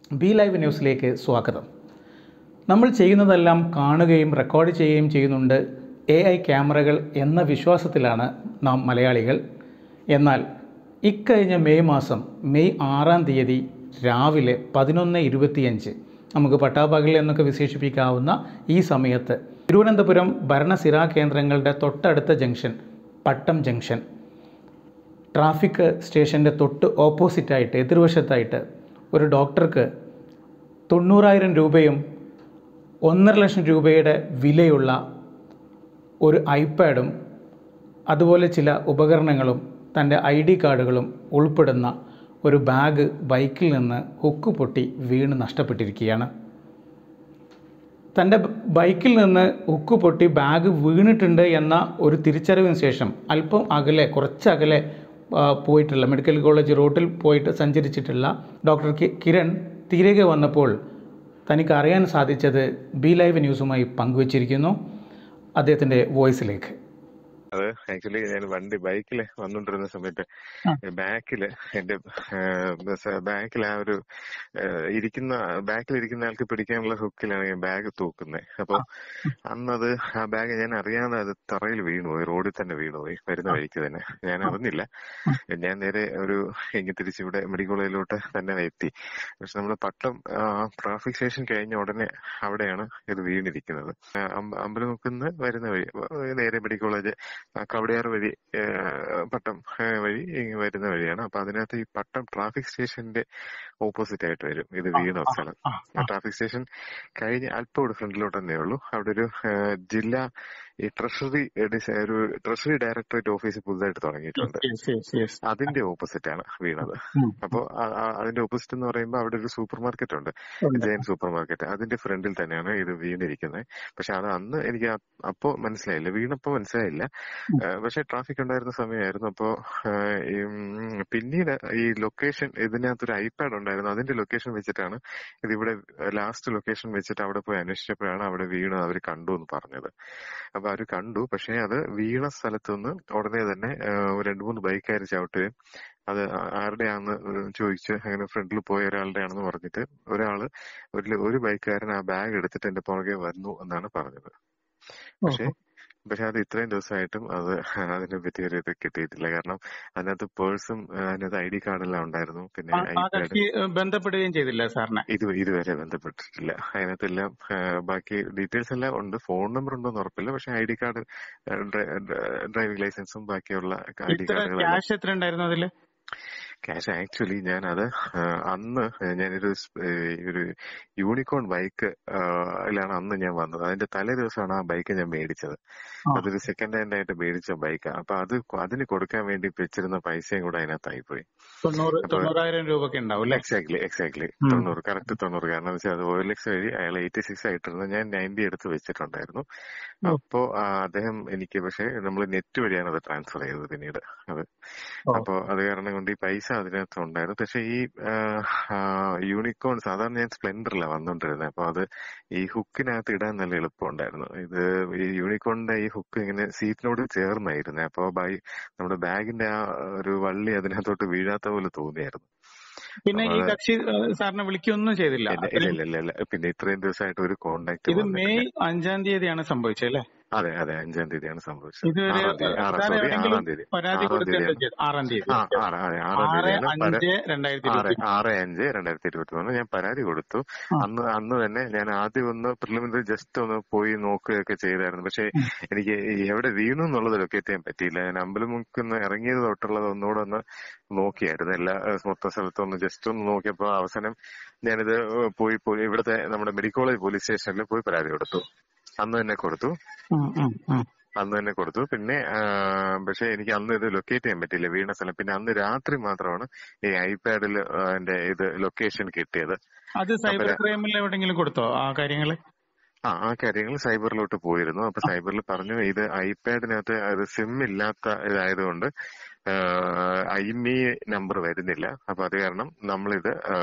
B live ന്യൂസിലേക്ക് സ്വാഗതം നമ്മൾ ചെയ്യുന്നതെല്ലാം കാണുകയും റെക്കോർഡ് ചെയ്യുകയും ചെയ്യുന്നുണ്ട് എ ഐ ക്യാമറകൾ എന്ന വിശ്വാസത്തിലാണ് നാം മലയാളികൾ എന്നാൽ ഇക്കഴിഞ്ഞ മെയ് മാസം മെയ് ആറാം തീയതി രാവിലെ പതിനൊന്ന് ഇരുപത്തിയഞ്ച് നമുക്ക് പട്ടാപകൽ എന്നൊക്കെ വിശേഷിപ്പിക്കാവുന്ന ഈ സമയത്ത് തിരുവനന്തപുരം ഭരണസിരാ കേന്ദ്രങ്ങളുടെ തൊട്ടടുത്ത ജംഗ്ഷൻ പട്ടം ജംഗ്ഷൻ ട്രാഫിക് സ്റ്റേഷൻ്റെ തൊട്ട് ഓപ്പോസിറ്റായിട്ട് എതിർവശത്തായിട്ട് ഒരു ഡോക്ടർക്ക് തൊണ്ണൂറായിരം രൂപയും ഒന്നര ലക്ഷം രൂപയുടെ വിലയുള്ള ഒരു ഐപാഡും അതുപോലെ ചില ഉപകരണങ്ങളും തൻ്റെ ഐ ഡി കാർഡുകളും ഉൾപ്പെടുന്ന ഒരു ബാഗ് ബൈക്കിൽ നിന്ന് ഹുക്ക് പൊട്ടി വീണ് നഷ്ടപ്പെട്ടിരിക്കുകയാണ് തൻ്റെ ബൈക്കിൽ നിന്ന് ഹുക്ക് പൊട്ടി ബാഗ് വീണിട്ടുണ്ട് എന്ന ഒരു തിരിച്ചറിവിന് ശേഷം അല്പം അകലെ കുറച്ച് അകലെ ആ, പോയിട്ടുള്ള മെഡിക്കൽ കോളേജ് റോട്ടിൽ പോയിട്ട് സഞ്ചരിച്ചിട്ടുള്ള ഡോക്ടർ കി- കിരൺ തിരികെ വന്നപ്പോൾ തനിക്ക് അറിയാൻ സാധിച്ചത് ബി ലൈവ് ന്യൂസുമായി പങ്കുവച്ചിരിക്കുന്നു അദ്ദേഹത്തിൻ്റെ വോയിസിലേക്ക് അത് ആക്ച്വലി ഞാൻ വണ്ടി ബൈക്കില് വന്നോണ്ടിരുന്ന സമയത്ത് ബാക്കില് എന്റെ ബാക്കിൽ ആ ഒരു ഏഹ്, ഇരിക്കുന്ന ബാക്കിൽ ഇരിക്കുന്ന ആൾക്ക് പിടിക്കാനുള്ള ഹുക്കിലാണ് ഞാൻ ബാഗ് തൂക്കുന്നത് അപ്പൊ അന്നത് ആ ബാഗ് ഞാൻ അറിയാതെ അത് തറയിൽ വീണുപോയി റോഡിൽ തന്നെ വീണുപോയി വരുന്ന വഴിക്ക് തന്നെ ഞാൻ അറിഞ്ഞില്ല ഞാൻ നേരെ ഒരു ഇങ്ങ് തിരിച്ച് ഇവിടെ മെഡിക്കൽ കോളേജിലോട്ട് തന്നെ എത്തി പക്ഷെ നമ്മൾ പട്ടം ട്രാഫിക് സ്റ്റേഷൻ കഴിഞ്ഞ ഉടനെ അവിടെയാണ് ഇത് വീണിരിക്കുന്നത് ആ, അമ്പ- അമ്പലമുക്കുന്ന് വരുന്ന വഴി ഏഹ്, നേരെ മെഡിക്കൽ കോളേജ് ആ, കവടിയാർ വഴി ഏഹ്, പട്ടം ഏഹ്, വഴി ഇങ്ങ് വരുന്ന വഴിയാണ് അപ്പൊ അതിനകത്ത് ഈ പട്ടം ട്രാഫിക് സ്റ്റേഷന്റെ ഓപ്പോസിറ്റ് ആയിട്ട് വരും ഇത് വീണ സ്ഥലം ട്രാഫിക് സ്റ്റേഷൻ കഴിഞ്ഞ് അല്പം ഒരു ഫ്രണ്ടിലോട്ട് തന്നെ ഉള്ളൂ അവിടെ ഒരു ഏഹ്, ജില്ലാ ഈ ട്രഷറി ഡിസ- ഒരു ട്രഷറി ഡയറക്ടറേറ്റ് ഓഫീസ് പുതുതായിട്ട് തുടങ്ങിയിട്ടുണ്ട് അതിന്റെ ഓപ്പോസിറ്റ് ആണ് വീണത് അപ്പോ ആ- ആ- അതിന്റെ ഓപ്പോസിറ്റ് എന്ന് പറയുമ്പോൾ അവിടെ ഒരു സൂപ്പർ മാർക്കറ്റ് ഉണ്ട് ജയൻ സൂപ്പർ മാർക്കറ്റ് അതിന്റെ ഫ്രണ്ടിൽ തന്നെയാണ് ഇത് വീണിരിക്കുന്നത് പക്ഷെ അത് അന്ന് എനിക്ക് അ- അപ്പോ മനസ്സിലായില്ല വീണപ്പോ മനസ്സിലായില്ല ഏഹ് പക്ഷെ ട്രാഫിക് ഉണ്ടായിരുന്ന സമയമായിരുന്നു അപ്പോ ഏഹ് ഈ, ഉം, പിന്നീട് ഈ ലൊക്കേഷൻ ഇതിനകത്തൊരു ഐപാഡ് ഉണ്ടായിരുന്നു അതിന്റെ ലൊക്കേഷൻ വെച്ചിട്ടാണ് ഇത് ഇവിടെ ലാസ്റ്റ് ലൊക്കേഷൻ വെച്ചിട്ട് അവിടെ പോയി അന്വേഷിച്ചപ്പോഴാണ് അവിടെ വീണ് അവർ കണ്ടു എന്ന് പറഞ്ഞത് അപ്പൊ അവര് കണ്ടു പക്ഷെ അത് വീണ സ്ഥലത്തുനിന്ന് ഉടനെ തന്നെ ഏഹ്, ഒരു രണ്ട് മൂന്ന് ബൈക്കുകാർ ചവിട്ടുകയും അത് ആ- ആരുടെയാണെന്ന് ചോദിച്ച് അങ്ങനെ ഫ്രണ്ടിൽ പോയ ഒരാളുടെ ആണെന്ന് പറഞ്ഞിട്ട് ഒരാള് ഒരു ഒരു ബൈക്കുകാരൻ ആ ബാഗ് എടുത്തിട്ട് എന്റെ പുറകെ വന്നു എന്നാണ് പറഞ്ഞത് പക്ഷെ പക്ഷെ അത് ഇത്രയും ദിവസമായിട്ടും അത് അതിനെ പറ്റി ഒരു ഇത് കിട്ടിയിട്ടില്ല കാരണം അതിനകത്ത് പേഴ്സും അതിനകത്ത് ഐ ഡി കാർഡെല്ലാം ഉണ്ടായിരുന്നു പിന്നെ ആ ഐപാഡ് കക്ഷി ബന്ധപ്പെടുകയും ചെയ്തില്ല സാറിനെ ഇത് ഇതുവരെ ബന്ധപ്പെട്ടിട്ടില്ല അതിനകത്തെല്ലാം ആ, ബാക്കി ഡീറ്റെയിൽസ് എല്ലാം ഉണ്ട് ഫോൺ നമ്പർ ഉണ്ടോന്ന് ഉറപ്പില്ല പക്ഷെ ഐ ഡി കാർഡ് ഡ്രൈവിംഗ് ലൈസൻസും ബാക്കിയുള്ള ഐ ഡി ഇത്ര കാർഡുകളെല്ലാം ക്യാഷ് എത്ര ഉണ്ടായിരുന്നു അതില് ക്യാഷ് ആക്ച്വലി ഞാൻ അത് അന്ന് ഞാനൊരു സ്- ഏഹ് ഒരു യൂണിക്കോൺ ബൈക്ക് ലാണ് അന്ന് ഞാൻ വന്നത് അതിന്റെ തലേ ദിവസമാണ് ആ ബൈക്ക് ഞാൻ മേടിച്ചത് ആ. അതൊരു സെക്കൻഡ് ഹാൻഡ് ആയിട്ട് മേടിച്ച ബൈക്കാണ് അപ്പൊ അത് കൊ- അതിന് കൊടുക്കാൻ വേണ്ടി വെച്ചിരുന്ന പൈസയും കൂടെ അതിനകത്തായി പോയി തൊണ്ണൂറ് അപ്പൊ തൊണ്ണൂറായിരം രൂപ ഒക്കെ ഉണ്ടാവും അല്ലേ എക്സാക്ട്ലി എക്സാക്ട്ലി ഉം. തൊണ്ണൂറ് കറക്റ്റ് തൊണ്ണൂറ് കാരണം വെച്ചാൽ അത് ഓയിൽ എക്സ് വഴി അയാൾ എയ്റ്റി സിക്സ് ആയിട്ടിരുന്നു ഞാൻ നയൻറ്റി എടുത്ത് വെച്ചിട്ടുണ്ടായിരുന്നു ഉം. അപ്പോ ആ, അദ്ദേഹം എനിക്ക് പക്ഷെ നമ്മൾ നെറ്റ് വഴിയാണ് അത് ട്രാൻസ്ഫർ ചെയ്തത് പിന്നീട് അത് ഓ. അപ്പോ അത് കാരണം കൊണ്ട് ഈ പൈസ അതിനകത്ത് ഉണ്ടായിരുന്നു പക്ഷെ ഈ യൂണിക്കോൺ സാധാരണ ഞാൻ സ്പ്ലെൻഡറിലാണ് വന്നോണ്ടിരുന്നത് അപ്പൊ അത് ഈ ഹുക്കിനകത്ത് ഇടാൻ നല്ല എളുപ്പമുണ്ടായിരുന്നു ഇത് ഈ യൂണിക്കോണിന്റെ ഈ ഹുക്ക് ഇങ്ങനെ സീറ്റിനോട് ചേർന്നായിരുന്നേ അപ്പൊ ബൈ നമ്മുടെ ബാഗിന്റെ ആ ഒരു വള്ളി അതിനകത്തോട്ട് വീഴാത്ത പോലെ തോന്നിയായിരുന്നു പിന്നെ അപ്പൊ ഈ അത് കക്ഷി ഏ, സാറിനെ വിളിക്കൊന്നും ചെയ്തില്ല ഇല്ല ഇല്ല അത്രയും ഇല്ല ഇല്ല ഇല്ല പിന്നെ ഇത്രയും ദിവസമായിട്ട് ഒരു കോണ്ടാക്ട് ഇത് വന്നിട്ടില്ല മെയ് അഞ്ചാം തീയതിയാണ് സംഭവിച്ചത് അല്ലേ അതെ അതെ അഞ്ചാം തീയതിയാണ് സംഭവിച്ചത് ഇതുവരെ ആറാം തീയതി ആറാം സാർ സോറി എവിടെയെങ്കിലും ആറാം തീയതി പരാതി ആറാം കൊടുക്കേണ്ട തീയതിയാണ് ചെയ്തു ആറാം തീയതി ആ ആറ് അതെ ആറാം ആറ് തീയതിയാണ് പര അഞ്ച് രണ്ടായിരത്തി ആറ് ഇരുപത്തി ആറ് അഞ്ച് രണ്ടായിരത്തി ഇരുപത്തി മൂന്ന് ഞാൻ പരാതി കൊടുത്തു ആ. അന്ന് അന്ന് തന്നെ ഞാൻ ആദ്യം ഒന്ന് പ്രിലിമിനറി ജസ്റ്റ് ഒന്ന് പോയി നോക്കുകയൊക്കെ ചെയ്തായിരുന്നു പക്ഷെ ഉം. എനിക്ക് ഈ എവിടെ വീണു എന്നുള്ളത് ലൊക്കേറ്റ് ചെയ്യാൻ പറ്റിയില്ല ഞാൻ അമ്പലമുക്കുന്ന് ഇറങ്ങിയത് തൊട്ടുള്ളത് ഒന്നുകൂടെ ഒന്ന് നോക്കിയായിരുന്നു എല്ലാ ഏഹ്, മൊത്തം സ്ഥലത്തും ഒന്ന് ജസ്റ്റ് ഒന്ന് നോക്കിയപ്പോ അവസാനം ഞാനിത് ഏഹ്, പോയി പോയി ഇവിടുത്തെ നമ്മുടെ മെഡിക്കൽ കോളേജ് പോലീസ് സ്റ്റേഷനിൽ പോയി പരാതി കൊടുത്തു അന്ന് തന്നെ കൊടുത്തു ഉം, ഉം, ഉം. അന്ന് തന്നെ കൊടുത്തു പിന്നെ ആ, പക്ഷെ എനിക്ക് അന്ന് ഇത് ലൊക്കേറ്റ് ചെയ്യാൻ പറ്റില്ല വീണ സ്ഥലം പിന്നെ അന്ന് രാത്രി മാത്രമാണ് ഈ ഐപാഡിൽ എന്റെ ഇത് ലൊക്കേഷൻ കിട്ടിയത് അത് സൈബർ ക്രൈമിൽ എവിടെയെങ്കിലും കൊടുത്തോ ആ കാര്യങ്ങള് ആ ആ കാര്യങ്ങൾ സൈബറിലോട്ട് പോയിരുന്നു അപ്പൊ സൈബറിൽ പറഞ്ഞു ഇത് ഐപാഡിനകത്ത് അത് സിം ഇല്ലാത്ത ഇതായതുകൊണ്ട് ഐമി നമ്പർ വരുന്നില്ല അപ്പൊ അത് കാരണം നമ്മളിത് ആ,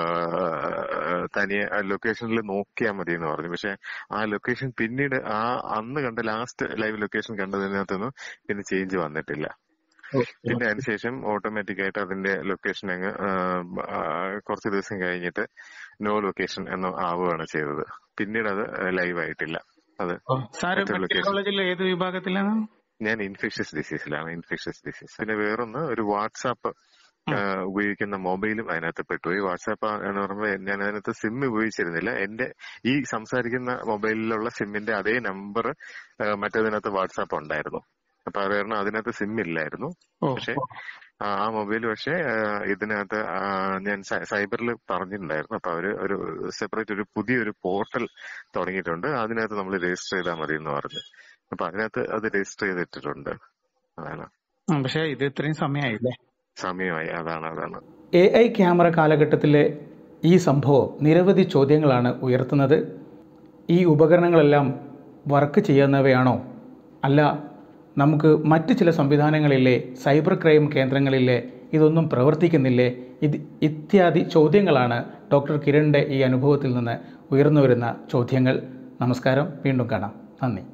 തനിയെ ലൊക്കേഷനിൽ നോക്കിയാൽ മതി എന്ന് പറഞ്ഞു പക്ഷെ ആ ലൊക്കേഷൻ പിന്നീട് ആ അന്ന് കണ്ട ലാസ്റ്റ് ലൈവ് ലൊക്കേഷൻ കണ്ടതിനകത്തൊന്നും പിന്നെ ചേഞ്ച് വന്നിട്ടില്ല പിന്നെ അതിനുശേഷം ഓട്ടോമാറ്റിക് ആയിട്ട് അതിന്റെ ലൊക്കേഷൻ അങ്ങ് ആ, ആ, കുറച്ച് ദിവസം കഴിഞ്ഞിട്ട് നോ ലൊക്കേഷൻ എന്ന് ആവുകയാണ് ചെയ്തത് പിന്നീട് അത് ലൈവ് ആയിട്ടില്ല അത് സാറ് മറ്റൊരു മെഡിക്കൽ location. കോളേജിൽ ഏത് വിഭാഗത്തിലാണ് ഞാൻ ഇൻഫെഷ്യസ് ഡിസീസിലാണ് ഇൻഫെഷ്യസ് ഡിസീസ് പിന്നെ വേറൊന്ന് ഒരു വാട്സാപ്പ് ഉപയോഗിക്കുന്ന മൊബൈലും അതിനകത്ത് പെട്ടുപോയി വാട്സാപ്പ് എന്ന് പറയുമ്പോൾ ഞാൻ അതിനകത്ത് സിം ഉപയോഗിച്ചിരുന്നില്ല എന്റെ ഈ സംസാരിക്കുന്ന മൊബൈലിലുള്ള സിമ്മിന്റെ അതേ നമ്പർ മറ്റേതിനകത്ത് വാട്സാപ്പ് ഉണ്ടായിരുന്നു അപ്പൊ അത് കാരണം അതിനകത്ത് സിം ഇല്ലായിരുന്നു ഓ പക്ഷെ ആ ആ മൊബൈൽ പക്ഷെ ഇതിനകത്ത് ആ, ഞാൻ സൈബറിൽ പറഞ്ഞിട്ടുണ്ടായിരുന്നു അപ്പൊ അവര് ഒരു സെപ്പറേറ്റ് ഒരു പുതിയൊരു പോർട്ടൽ തുടങ്ങിയിട്ടുണ്ട് അതിനകത്ത് നമ്മൾ രജിസ്റ്റർ ചെയ്താൽ മതി എന്ന് പറഞ്ഞു അപ്പൊ അതിനകത്ത് അത് രജിസ്റ്റർ ചെയ്തിട്ടിട്ടുണ്ട് അതാണ് ആ, പക്ഷേ ഇത് ഇത്രയും സമയമായില്ലേ സമയമായി അതാണ് അതാണ് എ ഐ ക്യാമറ കാലഘട്ടത്തിലെ ഈ സംഭവം നിരവധി ചോദ്യങ്ങളാണ് ഉയർത്തുന്നത് ഈ ഉപകരണങ്ങളെല്ലാം വർക്ക് ചെയ്യുന്നവയാണോ അല്ല നമുക്ക് മറ്റ് ചില സംവിധാനങ്ങളിലെ സൈബർ ക്രൈം കേന്ദ്രങ്ങളിലെ ഇതൊന്നും പ്രവർത്തിക്കുന്നില്ലേ ഇത് ഇത്യാദി ചോദ്യങ്ങളാണ് ഡോക്ടർ കിരണിൻ്റെ ഈ അനുഭവത്തിൽ നിന്ന് ഉയർന്നു വരുന്ന ചോദ്യങ്ങൾ നമസ്കാരം വീണ്ടും കാണാം നന്ദി